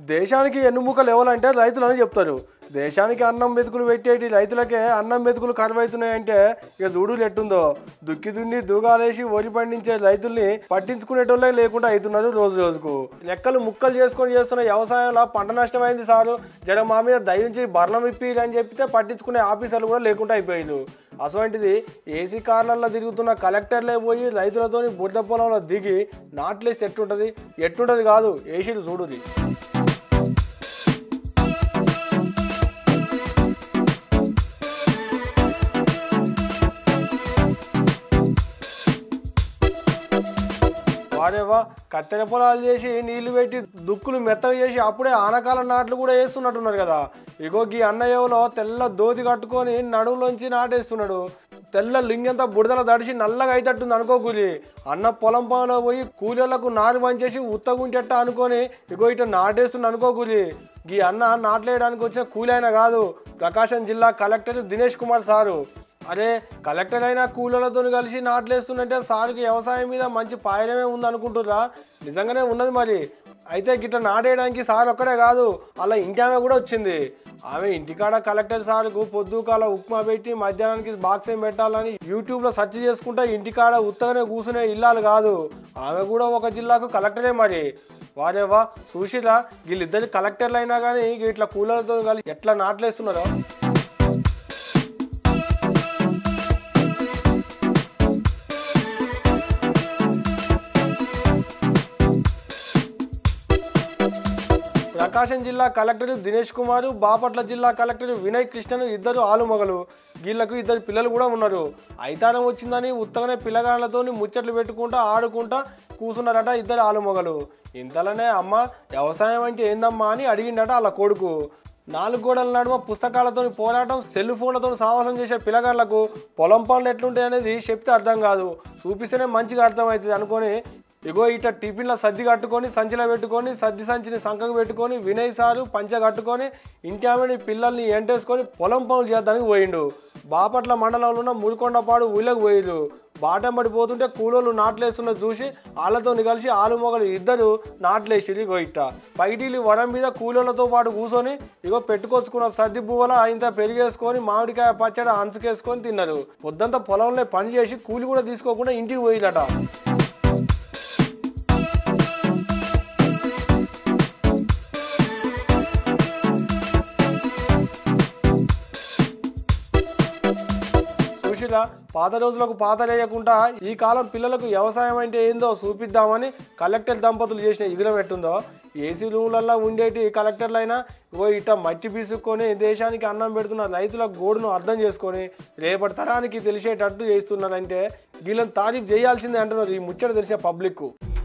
దేశానికి ఎన్నుముకలు ఎవరంటే రైతులని చెప్తారు దేశానికి అన్నం మెతుకులు పెట్టేటి రైతులకే అన్నం మెతుకులు కరువైతున్నాయంటే ఇక చూడు ఎట్టుందో దుక్కి దున్ని దూగాలేసి వరి పండించే రైతుల్ని పట్టించుకునేటోళ్ళే లేకుండా అవుతున్నారు రోజు రోజుకు లెక్కలు ముక్కలు చేసుకొని చేస్తున్న వ్యవసాయంలో పంట నష్టమైంది సారు జర మా మీద దయించి బర్ణం ఇప్పి అని చెప్తే పట్టించుకునే ఆఫీసర్లు కూడా లేకుండా అయిపోయారు అటువంటిది ఏసీ కార్లలో తిరుగుతున్న కలెక్టర్లే పోయి రైతులతోని బుడ్డ పొలంలో దిగి నాట్లేస్తే ఎట్టుంటది ఎట్టుంటది కాదు ఏసీలు చూడుది వారేవా కత్తెర పొలాలు చేసి నీళ్లు పెట్టి దుక్కులు మెత్తగా చేసి అప్పుడే ఆనకాల నాట్లు కూడా వేస్తున్నట్టున్నారు కదా ఇగో ఈ అన్నయ్యలో తెల్ల దోతి కట్టుకొని నడుములోంచి నాటేస్తున్నాడు తెల్ల లింగంతా బుడదల దడిచి నల్లగా అయితట్టుంది అనుకోకూలి అన్న పొలం పొలంలో పోయి కూలీలకు నారు పంచేసి ఉత్తగుంటెట్ట అనుకొని ఇగో ఇట నాటేస్తుంది అనుకోకూలి ఈ అన్న నాట్లేయడానికి వచ్చిన కూలి అయినా కాదు ప్రకాశం జిల్లా కలెక్టర్ దినేష్ కుమార్ సారు అరే కలెక్టర్ అయినా కూలీలతో కలిసి నాట్లేస్తుందంటే సార్కి వ్యవసాయం మీద మంచి పాయనమే ఉంది అనుకుంటుర్రా నిజంగానే ఉన్నది మరి అయితే గిట్ట నాటేయడానికి సార్ ఒక్కడే కాదు అలా ఇంటామె కూడా వచ్చింది ఆమె ఇంటికాడ కలెక్టర్ సార్కు పొద్దుకాల ఉప్మా పెట్టి మధ్యాహ్నానికి బాక్స్ ఏం పెట్టాలని యూట్యూబ్లో సెర్చ్ చేసుకుంటే ఇంటికాడ ఉత్తగానే కూర్చునే ఇల్లాలు కాదు ఆమె కూడా ఒక జిల్లాకు కలెక్టరే మరి వారేవా చూసిరా వీళ్ళిద్దరు కలెక్టర్లు అయినా కానీ ఇట్లా కూలీలతో కలిసి ఎట్లా నాట్లేస్తున్నారో ప్రకాశం జిల్లా కలెక్టర్ దినేష్ కుమార్ బాపట్ల జిల్లా కలెక్టర్ వినయ్ కృష్ణన్ ఇద్దరు ఆలుమగలు వీళ్ళకు ఇద్దరు పిల్లలు కూడా ఉన్నారు ఐతారం వచ్చిందని ఉత్తగానే పిల్లగాళ్ళతో ముచ్చట్లు పెట్టుకుంటా ఆడుకుంటా కూసున్నారట ఇద్దరు ఆలుమగలు ఇంతలోనే అమ్మ వ్యవసాయం అంటే ఏందమ్మా అని అడిగిండట వాళ్ళ కొడుకు నాలుగు గోడల నడుమ పుస్తకాలతో పోరాటం సెల్ ఫోన్లతో సావాసం చేసే పిల్లగాళ్లకు పొలం పనులు ఎట్లుంటాయి అనేది చెప్తే అర్థం కాదు చూపిస్తేనే మంచిగా అర్థమవుతుంది అనుకొని ఇగో ఇట టిఫిన్ల సర్ది కట్టుకొని సంచిలో పెట్టుకొని సర్ది సంచిని సంకకు పెట్టుకొని వినయ్ సారు పంచ కట్టుకొని ఇంటి ఆమెని పిల్లల్ని ఎంటేసుకొని పొలం పనులు చేద్దానికి పోయిండు బాపట్ల మండలంలో ఉన్న ముడికొండపాడు ఊళ్ళకి పోయిండు బాటం పడిపోతుంటే కూలోళ్ళు నాట్లేస్తున్న చూసి వాళ్ళతో కలిసి ఆలు మొగలు ఇద్దరు నాట్లేసిరు ఇగో ఇట్ట పైటీలు వరం మీద కూలోళ్ళతో పాటు కూర్చొని ఇగో పెట్టుకొచ్చుకున్న సర్ది పువ్వుల ఇంత పెరిగేసుకొని మామిడికాయ పచ్చడి అంచుకేసుకొని తిన్నారు పొద్దంతా పొలంలో పని చేసి కూలి కూడా తీసుకోకుండా ఇంటికి పోయిలట చూసిరా పాత రోజులకు పాత లేయకుండా ఈ కాలం పిల్లలకు వ్యవసాయం అంటే ఏందో చూపిద్దామని కలెక్టర్ దంపతులు చేసిన ఇగురం ఎట్టుందో ఏసీ రూమ్లల్లో ఉండేటి కలెక్టర్లైనా ఓ ఇట్ట మట్టి పీసుకొని దేశానికి అన్నం పెడుతున్న రైతుల గోడును అర్థం చేసుకొని రేపటి తరానికి తెలిసేటట్టు చేస్తున్నారంటే వీళ్ళని తారీఫ్ చేయాల్సిందే అంటున్నారు ఈ ముచ్చట తెలిసే పబ్లిక్